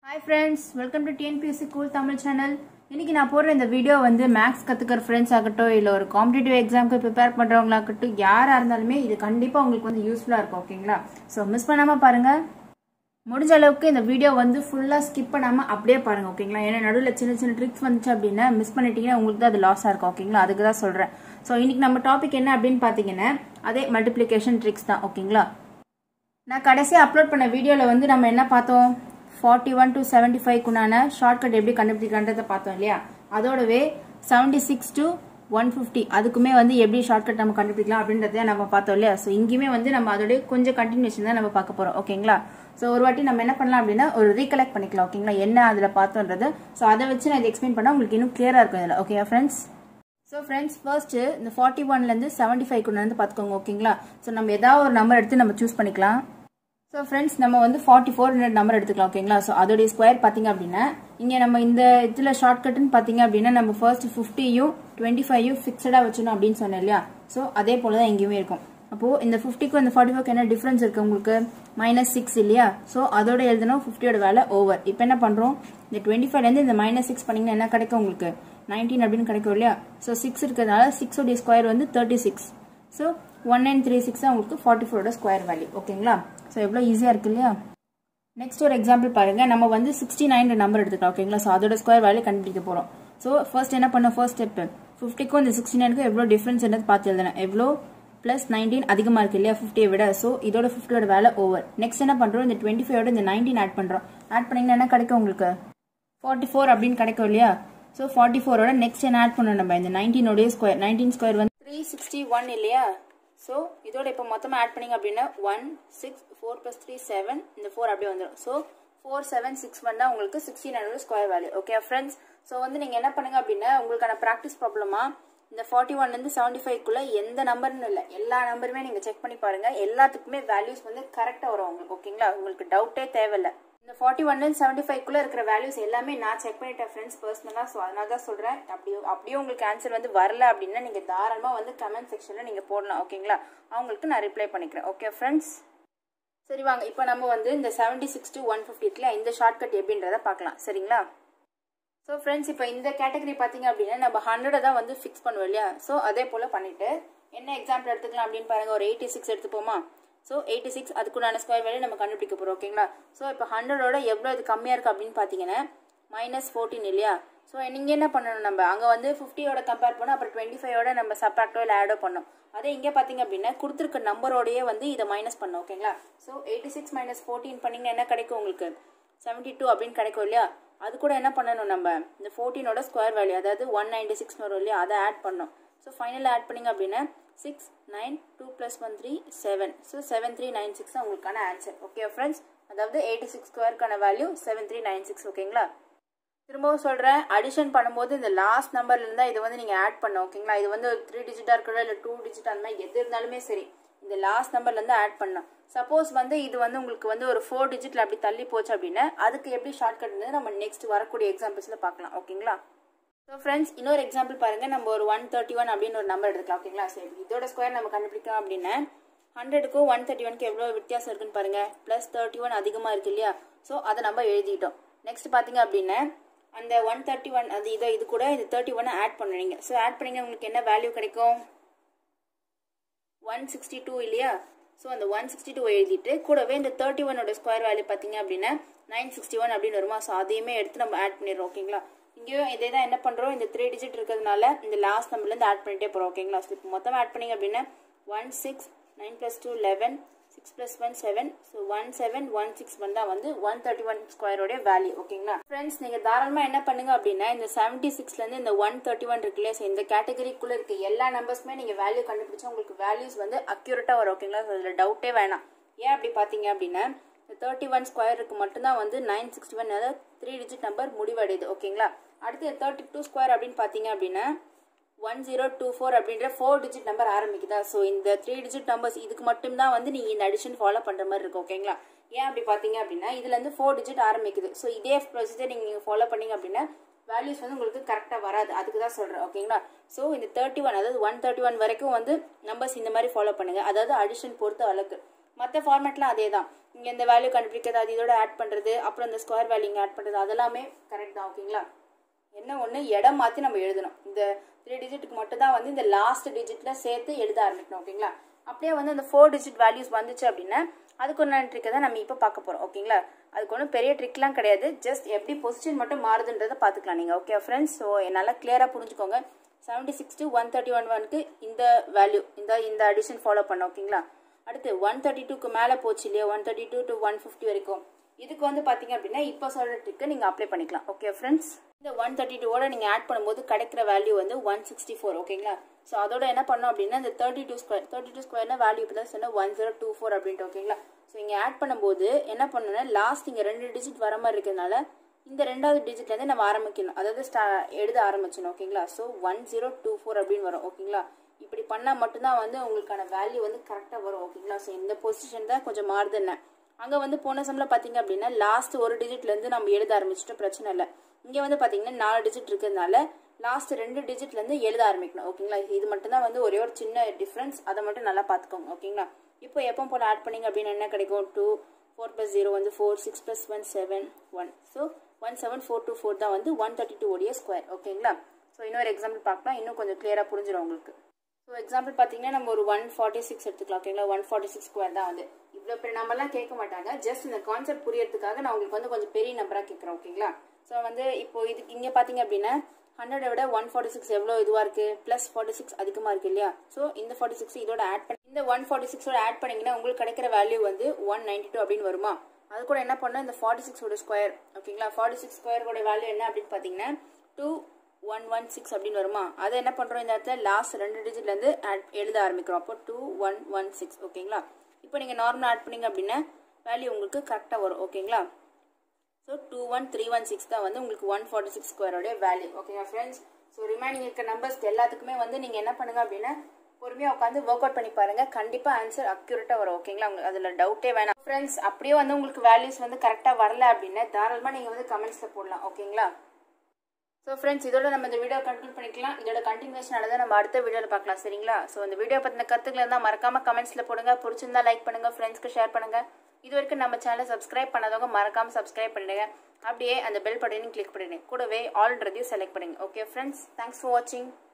hi friends welcome to TNPSC cool Tamil channel இன்னைக்கு நான் போடுற இந்த வீடியோ வந்து மேக்ஸ் கற்றுக்கிற ஃப்ரெண்ட்ஸ் ஆகட்டும் இல்லை ஒரு காம்படிட்டிவ் எக்ஸாமுக்கு ப்ரிப்பேர் பண்ணுறவங்களாகட்டும் யாராக இருந்தாலுமே இது கண்டிப்பாக உங்களுக்கு வந்து யூஸ்ஃபுல்லாக இருக்கும் ஓகேங்களா ஸோ மிஸ் பண்ணாமல் பாருங்கள் முடிஞ்ச அளவுக்கு இந்த வீடியோ வந்து ஃபுல்லாக ஸ்கிப் பண்ணாமல் அப்படியே பாருங்கள் ஓகேங்களா ஏன்னா நடுவில் சின்ன சின்ன ட்ரிக்ஸ் வந்துச்சு அப்படின்னா மிஸ் பண்ணிட்டீங்கன்னா உங்களுக்கு தான் அது லாஸாக இருக்கும் ஓகேங்களா அதுக்கு தான் சொல்கிறேன் ஸோ இன்னைக்கு நம்ம டாபிக் என்ன அப்படின்னு பார்த்தீங்கன்னா அதே மல்டிப்ளிகேஷன் ட்ரிக்ஸ் தான் ஓகேங்களா நான் கடைசியாக அப்லோட் பண்ண வீடியோவில் வந்து நம்ம என்ன பார்த்தோம் ஃபார்ட்டி ஒன் டு செவன்ட்டி ஃபைவ்க்குண்டான ஷார்ட்கட் எப்படி கண்டுபிடிக்கிறன்றதை பார்த்தோம் இல்லையா அதோடவே seventy six to one fifty அதுக்குமே வந்து எப்படி ஷார்ட்கட் நம்ம கண்டுபிடிக்கலாம் அப்படின்றத நம்ம பார்த்தோம் இல்லையா ஸோ இங்கேயுமே வந்து நம்ம அதோடய கொஞ்சம் கண்டினியூஷன் தான் நம்ம பார்க்க போகிறோம் ஓகேங்களா ஸோ ஒரு வாட்டி நம்ம என்ன பண்ணலாம் அப்படின்னா ஒரு ரீகலெக்ட் பண்ணிக்கலாம் ஓகேங்களா என்ன அதில் பார்த்தோன்றது ஸோ அதை வச்சு நான் இதை எக்ஸ்பிளைன் பண்ணால் உங்களுக்கு இன்னும் கிளியராக இருக்கும் இதில் okay friends so friends first இந்த ஃபார்ட்டி ஒன்லேருந்து செவன்ட்டி ஃபைவ் கொண்டு வந்து பார்த்துக்கோங்க ஓகேங்களா ஸோ நம்ம ஏதாவது ஒரு நம்பர் எடுத்து நம்ம சூஸ் பண்ணிக்கலாம் ஸோ ஃப்ரெண்ட்ஸ் நம்ம வந்து ஃபார்ட்டி ஃபோர் நம்பர் எடுத்துக்கலாம் ஓகேங்களா ஸோ அதோடைய ஸ்கொயர் பார்த்தீங்க அப்படின்னா இங்கே நம்ம இந்த இதில் ஷார்ட்கட்னு பார்த்தீங்க அப்படின்னா நம்ம ஃபர்ஸ்ட் ஃபிஃப்டியும் டுவெண்ட்டி ஃபைவையும் ஃபிக்ஸடாக வச்சிடணும் அப்படின்னு சொன்னேன் இல்லையா ஸோ அதே போல் தான் எங்கேயுமே இருக்கும் அப்போது இந்த ஃபிஃப்டிக்கும் இந்த ஃபார்ட்டி ஃபோருக்கு என்ன டிஃப்ரென்ஸ் இருக்குது உங்களுக்கு மைனஸ் சிக்ஸ் இல்லையா ஸோ அதோட எழுதணும் ஃபிஃப்டியோட வேலை ஓவர் இப்போ என்ன பண்ணுறோம் இந்த டுவெண்ட்டி ஃபைவ்லேருந்து இந்த மைனஸ் சிக்ஸ் பண்ணிங்கன்னா என்ன கிடைக்கும் உங்களுக்கு நைன்டீன் அப்படின்னு கிடைக்கும் இல்லையா ஸோ சிக்ஸ் இருக்கிறதுனால சிக்ஸோடைய ஸ்கொயர் வந்து thirty six so one nine three six தான் உங்களுக்கு ஃபார்ட்டி ஃபோரோட ஸ்கொயர் வேல்யூ ஓகேங்களா ஸோ எவ்வளோ ஈஸியாக இருக்கு இல்லையா நெக்ஸ்ட் ஒரு எக்ஸாம்பிள் பாருங்க நம்ம வந்து சிக்ஸ்டி நைன் நம்பர் எடுத்துக்கலாம் ஓகேங்களா ஸோ அதோட ஸ்கொயர் வேல்யூ கண்டுபிடிக்க போகிறோம் ஸோ ஃபர்ஸ்ட் என்ன பண்ண ஃபர்ஸ்ட் ஸ்டெப் ஃபிஃப்டிக்கும் இந்த சிக்ஸ்டி நைனுக்கும் எவ்வளோ டிஃப்ரென்ஸ் என்னது பார்த்து எழுதுனேன் எவ்வளோ ப்ளஸ் நைன்டீன் அதிகமாக இருக்கு இல்லையா ஃபிஃப்டியை விட ஸோ இதோட ஃபிஃப்டியோட வேலை ஓவர் நெக்ஸ்ட் என்ன பண்ணுறோம் இந்த டுவெண்ட்டி ஃபைவோட இந்த நைன்டீன் ஆட் பண்ணுறோம் ஆட் பண்ணிங்கன்னா என்ன கிடைக்கும் உங்களுக்கு ஃபார்ட்டி ஃபோர் அப்படின்னு கிடைக்கும் இல்லையா ஸோ ஃபார்ட்டி ஃபோரோட நெக்ஸ்ட் என்ன ஆட் பண்ணணும் நம்ம இந்த நைன்டீனோடைய ஸ்கொயர் நைன்டீன் ஸ்கொயர் வந்து த்ரீ சிக்ஸ்டி ஒன் இல்லையா ஸோ இதோட இப்போ மொத்தமாக ஆட் பண்ணிங்க அப்படின்னா one six four plus three seven இந்த ஃபோர் அப்படியே வந்துடும் so four seven six one தான் உங்களுக்கு sixteen hundred square value okay friends so வந்து நீங்கள் என்ன பண்ணுங்க அப்படின்னா உங்களுக்கான ப்ராக்டிஸ் ப்ராப்ளமா இந்த ஃபார்ட்டி ஒன்லேருந்து செவன்ட்டி ஃபைவ்க்குள்ள எந்த நம்பர்னு இல்லை எல்லா நம்பருமே நீங்கள் செக் பண்ணி பாருங்க எல்லாத்துக்குமே வேல்யூஸ் வந்து கரெக்டாக வரும் உங்களுக்கு ஓகேங்களா உங்களுக்கு டவுட்டே தேவையில்லை இந்த ஃபார்ட்டி ஒன்லேருந்து செவன்ட்டி ஃபைவ்க்குள்ள இருக்கிற வேல்யூஸ் எல்லாமே நான் செக் பண்ணிட்டேன் ஃப்ரெண்ட்ஸ் பர்சனலாக ஸோ அதனால தான் சொல்கிறேன் அப்படி அப்படியே உங்களுக்கு ஆன்சர் வந்து வரல அப்படின்னா நீங்கள் தாராளமாக வந்து கமெண்ட் செக்ஷனில் நீங்கள் போடலாம் ஓகேங்களா அவங்களுக்கு நான் ரிப்ளை பண்ணிக்கிறேன் ஓகே ஃப்ரெண்ட்ஸ் சரி வாங்க இப்போ நம்ம வந்து இந்த செவன்ட்டி சிக்ஸ் டு ஒன் ஃபிஃப்டியில் இந்த ஷார்ட்கட் எப்படின்றத பார்க்கலாம் சரிங்களா ஸோ ஃப்ரெண்ட்ஸ் இப்போ இந்த கேட்டகரி பார்த்தீங்க அப்படின்னா நம்ம ஹண்ட்ரடை தான் வந்து ஃபிக்ஸ் பண்ணுவோம் இல்லையா ஸோ அதே போல் பண்ணிவிட்டு என்ன எக்ஸாம்பிள் எடுத்துக்கலாம் அப்படின்னு பாருங்கள் ஒரு எயிட்டி சிக்ஸ் எடுத்துப்போமா ஸோ எயிட்டி சிக்ஸ் அதுக்குண்டான ஸ்கொயர் வேல்யூ நம்ம கண்டுபிடிக்க போகிறோம் ஓகேங்களா ஸோ இப்போ ஹண்ட்ரடோட எவ்வளோ இது கம்மியாக இருக்குது அப்படின்னு பார்த்தீங்கன்னா மைனஸ் ஃபோர்டீன் இல்லையா ஸோ நீங்கள் என்ன பண்ணணும் நம்ம அங்கே வந்து ஃபிஃப்டியோட கம்பேர் பண்ணோம் அப்புறம் டுவெண்ட்டி ஃபைவோட நம்ம சப்ராக்டோ இல்லை ஆடோ பண்ணோம் அதே இங்கே பார்த்தீங்க அப்படின்னா கொடுத்துருக்க நம்பரோடையே வந்து இதை மைனஸ் பண்ணோம் ஓகேங்களா so eighty six minus fourteen பண்ணிங்கன்னா என்ன கிடைக்கும் உங்களுக்கு செவன்ட்டி டூ அப்படின்னு கிடைக்கும் இல்லையா அது கூட என்ன பண்ணணும் நம்ம இந்த ஃபோர்டீனோட ஸ்கொயர் வேல்யூ அதாவது ஒன் நைன்டி சிக்ஸ் வரும் இல்லையா அதை ஆட் பண்ணோம் ஸோ ஃபைனலாக ஆட் பண்ணிங்க அப்படின்னா six nine two plus one three seven so seven three nine six தான் உங்களுக்கான ஆன்சர் ஓகே ஃப்ரெண்ட்ஸ் அதாவது எயிட்டி சிக்ஸ் ஸ்கொயருக்கான value seven three nine six ஓகேங்களா திரும்பவும் சொல்கிறேன் அடிஷன் பண்ணும்போது இந்த லாஸ்ட் நம்பர்ல இருந்தால் இதை வந்து நீங்கள் ஆட் பண்ண ஓகேங்களா இது வந்து ஒரு த்ரீ டிஜிட்டாக இருக்கட்டும் இல்லை டூ டிஜிட் அந்த மாதிரி எது இருந்தாலுமே சரி இந்த லாஸ்ட் நம்பர்லேருந்து ஆட் பண்ணலாம் சப்போஸ் வந்து இது வந்து உங்களுக்கு வந்து ஒரு ஃபோர் டிஜிட்டில் அப்படி தள்ளி போச்சு அப்படின்னா அதுக்கு எப்படி ஷார்ட்கட் வந்து நம்ம நெக்ஸ்ட் வரக்கூடிய எக்ஸாம்பிள்ஸில் பார்க்கலாம் ஓகேங்களா ஸோ ஃப்ரெண்ட்ஸ் இன்னொரு எக்ஸாம்பிள் பாருங்க நம்ம ஒரு ஒன் தேர்ட்டி ஒன் அப்படின்னு ஒரு நம்பர் எடுத்துக்கலாம் ஓகேங்களா சரி இதோட ஸ்கொயர் நம்ம கண்டுபிடிக்கலாம் அப்படின்னா ஹண்ட்ரடுக்கும் ஒன் தேர்ட்டி ஒன்க்கு எவ்வளோ வித்தியாசம் இருக்குன்னு பாருங்க ப்ளஸ் தேர்ட்டி ஒன் அதிகமாக இருக்கு இல்லையா ஸோ அதை நம்ம எழுதிட்டோம் நெக்ஸ்ட் பார்த்தீங்க அப்படின்னா அந்த ஒன் தேர்ட்டி ஒன் அது இதோ இது கூட இந்த தேர்ட்டி ஒன்னை ஆட் பண்ணுறீங்க ஸோ ஆட் பண்ணிங்க உங்களுக்கு என்ன வேல்யூ கிடைக்கும் ஒன் சிக்ஸ்டி டூ இல்லையா ஸோ அந்த ஒன் சிக்ஸ்டி டூ எழுதிட்டு கூடவே இந்த தேர்ட்டி ஒனோட ஸ்கொயர் வேல்யூ பார்த்தீங்க அப்படின்னா நைன் சிக்ஸ்டி ஒன் அப்படின்னு வருமா ஸோ அதையுமே எடுத்து நம்ம ஆட் பண்ணிடுறோம் ஓகேங்களா இங்கேயும் இதே தான் என்ன பண்ணுறோம் இந்த த்ரீ டிஜிட் இருக்கிறதுனால இந்த லாஸ்ட் நம்பர்லேருந்து ஆட் பண்ணிட்டே போகிறோம் ஓகேங்களா ஸோ இப்போ மொத்தமாக ஆட் பண்ணிங்க அப்படின்னா one six nine plus two eleven six plus one seven so one seven one six one தான் வந்து ஒன் தேர்ட்டி ஒன் ஸ்கொயரோடைய வேல்யூ ஓகேங்களா ஃப்ரெண்ட்ஸ் நீங்கள் தாராளமாக என்ன பண்ணுங்க அப்படின்னா இந்த செவன்ட்டி சிக்ஸ்லேருந்து இந்த ஒன் தேர்ட்டி ஒன் இருக்கு இல்லையா இந்த கேட்டகரிக்குள்ளே இருக்க எல்லா நம்பர்ஸுமே நீங்கள் வேல்யூ கண்டுபிடிச்சா உங்களுக்கு வேல்யூஸ் வந்து அக்யூரேட்டாக வரும் ஓகேங்களா ஸோ அதில் டவுட்டே வேணாம் ஏன் அப்படி பார்த்தீங்க அப்படின்னா இந்த தேர்ட்டி ஒன் ஸ்கொயருக்கு மட்டும்தான் வந்து நைன் சிக்ஸ்டி ஒன் அதாவது த்ரீ டிஜிட் நம்பர் முடிவடையுது ஓகேங்களா அடுத்து தேர்ட்டி டூ ஸ்கொயர் அப்படின்னு பார்த்தீங்க அப்படின்னா ஒன் ஜீரோ டூ ஃபோர் அப்படின்ற ஃபோர் டிஜிட் நம்பர் ஆரம்பிக்குதா ஸோ இந்த த்ரீ டிஜிட் நம்பர்ஸ் இதுக்கு மட்டும்தான் வந்து நீங்கள் இந்த அடிஷன் ஃபாலோ பண்ணுற மாதிரி இருக்கும் ஓகேங்களா ஏன் அப்படி பார்த்தீங்க அப்படின்னா இதுலேருந்து ஃபோர் டிஜிட் ஆரம்பிக்குது ஸோ இதே ப்ரொசீஜர் நீங்கள் ஃபாலோ பண்ணீங்க அப்படின்னா வேல்யூஸ் வந்து உங்களுக்கு கரெக்டாக வராது அதுக்கு தான் சொல்கிறேன் ஓகேங்களா ஸோ இந்த தேர்ட்டி ஒன் அதாவது ஒன் தேர்ட்டி ஒன் வரைக்கும் வந்து நம்பர்ஸ் இந்த மாதிரி ஃபாலோ பண்ணுங்கள் அதாவது அடிஷன் பொறுத்த அளவுக்கு மற்ற ஃபார்மேட்லாம் அதே தான் இங்கே இந்த வேல்யூ கண்டுபிடிக்கிறது அது இதோட ஆட் பண்ணுறது அப்புறம் இந்த ஸ்கொயர் வேல்யூ இங்கே ஆட் பண்ணுறது அதெல்லாமே கரெக்ட் தான் ஓகேங்களா என்ன ஒன்று இடம் மாற்றி நம்ம எழுதணும் இந்த த்ரீ டிஜிட்டுக்கு மட்டும் தான் வந்து இந்த லாஸ்ட் டிஜிட்டில் சேர்த்து எழுத ஆரம்பிக்கணும் ஓகேங்களா அப்படியே வந்து அந்த ஃபோர் டிஜிட் வேல்யூஸ் வந்துச்சு அப்படின்னா அதுக்கு ஒன்று ட்ரிக்கை தான் நம்ம இப்போ பார்க்க போகிறோம் ஓகேங்களா அதுக்கு ஒன்றும் பெரிய ட்ரிக்லாம் கிடையாது ஜஸ்ட் எப்படி பொசிஷன் மட்டும் மாறுதுன்றதை பார்த்துக்கலாம் நீங்கள் ஓகே ஃப்ரெண்ட்ஸ் ஸோ நல்லா கிளியராக புரிஞ்சுக்கோங்க seventy six to one thirty one ஒனுக்கு இந்த வேல்யூ இந்த இந்த அடிஷன் ஃபாலோ பண்ண ஓகேங்களா அடுத்து ஒன் தேர்ட்டி டூக்கு மேலே போச்சு இல்லையா one thirty two to one fifty வரைக்கும் இதுக்கு வந்து பார்த்தீங்க அப்படின்னா இப்போ சொல்கிற ட்ரிக்கை நீங்கள் அப்ளை பண்ணிக்கலாம் ஓகே ஃப்ரெண்ட்ஸ் இந்த ஒன் தேர்ட்டி டூவோட நீங்கள் ஆட் பண்ணும்போது கிடைக்கிற வேல்யூ வந்து ஒன் சிக்ஸ்டி ஃபோர் ஓகேங்களா ஸோ அதோட என்ன பண்ணோம் அப்படின்னா இந்த thirty two square thirty two ஸ்கொயர்னா வேல்யூ இப்போ தான் சொன்னால் ஒன் ஜீரோ டூ ஃபோர் அப்படின்ட்டு ஓகேங்களா ஸோ இங்கே ஆட் பண்ணும்போது என்ன பண்ணணும்னா லாஸ்ட் இங்கே ரெண்டு டிஜிட் வர மாதிரி இருக்கிறதுனால இந்த ரெண்டாவது டிஜிட்லேருந்து நம்ம ஆரம்பிக்கணும் அதாவது ஸ்டா எழுத ஆரம்பிச்சணும் ஓகேங்களா so one zero two four அப்படின்னு வரும் ஓகேங்களா இப்படி பண்ணால் மட்டும்தான் வந்து உங்களுக்கான வேல்யூ வந்து கரெக்டாக வரும் ஓகேங்களா ஸோ இந்த பொசிஷன் தான் கொஞ்சம் மாறுதுன்னு அங்கே வந்து போன சம்மில் பார்த்தீங்க அப்படின்னா லாஸ்ட் ஒரு டிஜிட்லேருந்து நம்ம எழுத ஆரம்பிச்சிட்டோம் பிரச்சனை இல்லை இங்கே வந்து பார்த்தீங்கன்னா நாலு டிஜிட் இருக்கிறதுனால லாஸ்ட் ரெண்டு டிஜிட்லேருந்து எழுத ஆரம்பிக்கணும் ஓகேங்களா இது மட்டும் தான் வந்து ஒரே ஒரு சின்ன டிஃப்ரென்ஸ் அதை மட்டும் நல்லா பார்த்துக்கோங்க ஓகேங்களா இப்போ எப்போ போல் ஆட் பண்ணிங்க அப்படின்னு என்ன கிடைக்கும் டூ ஃபோர் ப்ளஸ் ஜீரோ வந்து four six plus one seven one so one seven four two four தான் வந்து ஒன் தேர்ட்டி டூ உடைய ஸ்கொயர் ஓகேங்களா ஸோ இன்னொரு எக்ஸாம்பிள் பார்க்கலாம் இன்னும் கொஞ்சம் கிளியராக புரிஞ்சிடும் உங்களுக்கு ஸோ எக்ஸாம்பிள் பார்த்தீங்கன்னா நம்ம ஒரு ஒன் ஃபார்ட்டி சிக்ஸ் எடுத்துக்கலாம் ஓகேங்களா ஒன் ஃபார்ட்டி சிக்ஸ் ஸ்கொயர் தான் வந்து இவ்வளோ பெரிய நம்பர்லாம் கேட்க மாட்டாங்க ஜஸ்ட் இந்த கான்செப்ட் புரியறதுக்காக நான் உங்களுக்கு வந்து கொஞ்சம் பெரிய நம்பராக கேட்குறேன் ஓகேங்களா ஸோ வந்து இப்போ இதுக்கு இங்கே பார்த்தீங்க அப்படின்னா ஹண்ட்ரடை விட ஒன் ஃபார்ட்டி சிக்ஸ் எவ்வளோ இதுவாக இருக்குது ப்ளஸ் ஃபார்ட்டி சிக்ஸ் அதிகமாக இருக்குது இல்லையா ஸோ இந்த ஃபார்ட்டி சிக்ஸ் இதோட ஆட் பண்ணி இந்த ஒன் ஃபார்ட்டி சிக்ஸோட ஆட் பண்ணிங்கன்னா உங்களுக்கு கிடைக்கிற வேல்யூ வந்து ஒன் நைன்டி டூ அப்படின்னு வருமா அது கூட என்ன பண்ணோம் இந்த ஃபார்ட்டி சிக்ஸோட ஸ்கொயர் ஓகேங்களா ஃபார்ட்டி சிக்ஸ் ஸ்கொயரோட வேல்யூ என்ன அப்படின்னு பார்த்தீங்கன்னா டூ ஒன் ஒன் சிக்ஸ் அப்படின்னு வருமா அதை என்ன பண்ணுறோம் இந்த இடத்துல லாஸ்ட் ரெண்டு டிஜிட்லேருந்து ஆட் எழுத ஆரம்பிக்கிறோம் அப்போ டூ ஒன் ஒன் சிக்ஸ் ஓகேங்களா இப்போ நீங்கள் நார்மலாக ஆட் பண்ணீங்க அப்படின்னா வேல்யூ உங்களுக்கு கரெக்டாக வரும் ஓகேங்களா so two one three one six தான் வந்து உங்களுக்கு ஒன் ஃபார்ட்டி சிக்ஸ் ஸ்கொயரோடைய வேல்யூ ஓகேங்களா ஃப்ரெண்ட்ஸ் ஸோ ரிமைனிங் இருக்க நம்பர்ஸ்க்கு எல்லாத்துக்குமே வந்து நீங்கள் என்ன பண்ணுங்க அப்படின்னா பொறுமையாக உட்காந்து ஒர்க் அவுட் பண்ணி பாருங்க கண்டிப்பாக ஆன்சர் அக்யூரேட்டாக வரும் ஓகேங்களா உங்களுக்கு அதில் டவுட்டே வேணாம் ஃப்ரெண்ட்ஸ் அப்படியே வந்து உங்களுக்கு வேல்யூஸ் வந்து கரெக்டாக வரல அப்படின்னா தாராளமாக நீங்கள் வந்து கமெண்ட்ஸில் போடலாம் ஓகேங்களா ஸோ ஃப்ரெண்ட்ஸ் இதோட நம்ம இந்த வீடியோ கன்க்ளூட் பண்ணிக்கலாம் இதோட கண்டினியூஷன் தான் நம்ம அடுத்த வீடியோவில் பார்க்கலாம் சரிங்களா ஸோ இந்த வீடியோ பற்றின கருத்துக்கள் இருந்தால் மறக்காம கமெண்ட்ஸில் போடுங்க பிடிச்சிருந்தா லைக் பண்ணுங்க ஃப்ரெண்ட்ஸ்க்கு ஷேர் பண்ணுங்க இது வரைக்கும் நம்ம சேனலை சப்ஸ்கிரைப் பண்ணாதவங்க மறக்காம சப்ஸ்கிரைப் பண்ணிடுங்க அப்படியே அந்த பெல் பட்டனையும் கிளிக் பண்ணிடுங்க கூடவே ஆல்ன்றதையும் செலக்ட் பண்ணுங்க ஓகே ஃப்ரெண்ட்ஸ் தேங்க்ஸ் ஃபார் வாட்சிங்